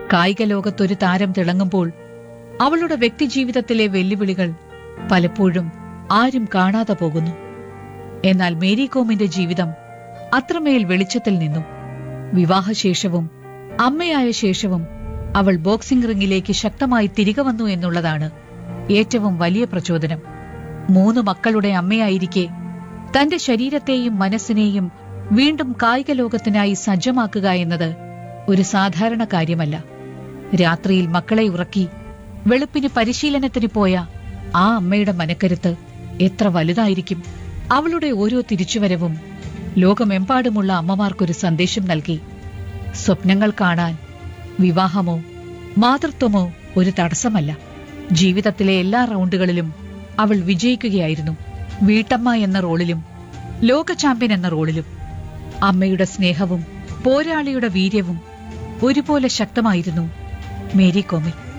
കായിക ലോകത്തൊരു താരം തിളങ്ങുമ്പോൾ അവളുടെ വ്യക്തിജീവിതത്തിലെ വെല്ലുവിളികൾ പലപ്പോഴും ആരും കാണാതെ പോകുന്നു എന്നാൽ മേരി കോമിന്റെ ജീവിതം അത്രമേൽ വെളിച്ചത്തിൽ നിന്നു വിവാഹശേഷവും അമ്മയായ ശേഷവും അവൾ ബോക്സിംഗ് റിംഗിലേക്ക് ശക്തമായി തിരികെ വന്നു എന്നുള്ളതാണ് ഏറ്റവും വലിയ പ്രചോദനം മൂന്ന് മക്കളുടെ അമ്മയായിരിക്കെ തന്റെ ശരീരത്തെയും മനസ്സിനെയും വീണ്ടും കായിക ലോകത്തിനായി സജ്ജമാക്കുക എന്നത് ഒരു സാധാരണ കാര്യമല്ല രാത്രിയിൽ മക്കളെ ഉറക്കി വെളുപ്പിന് പരിശീലനത്തിന് പോയ ആ അമ്മയുടെ മനക്കരുത്ത് എത്ര വലുതായിരിക്കും അവളുടെ ഓരോ തിരിച്ചുവരവും ലോകമെമ്പാടുമുള്ള അമ്മമാർക്കൊരു സന്ദേശം നൽകി സ്വപ്നങ്ങൾ കാണാൻ വിവാഹമോ മാതൃത്വമോ ഒരു തടസ്സമല്ല ജീവിതത്തിലെ എല്ലാ റൗണ്ടുകളിലും അവൾ വിജയിക്കുകയായിരുന്നു വീട്ടമ്മ എന്ന റോളിലും ലോക ചാമ്പ്യൻ എന്ന റോളിലും അമ്മയുടെ സ്നേഹവും പോരാളിയുടെ വീര്യവും ഒരുപോലെ ശക്തമായിരുന്നു മേരി കോമിൽ